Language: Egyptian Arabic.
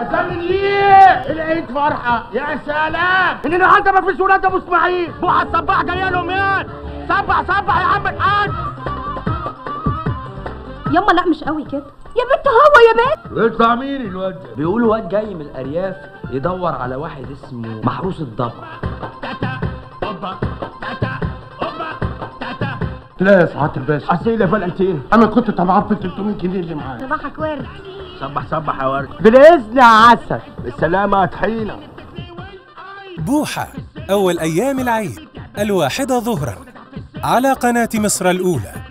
تسلم ليه العيد فرحه يا سلام ان النهارده ما فيش ولاد ابو اسماعيل بوحه الصباح جايه لهم يان صبح صبح يا عم الحاج يما لا مش قوي كده يا بنت هو يا بنت يطلع مين الواد ده بيقولوا واد جاي من الارياف يدور على واحد اسمه محروس الضبع تاتا اوبا تاتا اوبا تاتا لا يا سعاده الباشا اصيل يا فالنتين انا كنت طمعان في 300 جنيه اللي معايا صباحك ورد صبح صبح يا ورد بالاذن يا عسل بالسلامه يا طحينه بوحة أول أيام العيد الواحدة ظهرا على قناة مصر الأولى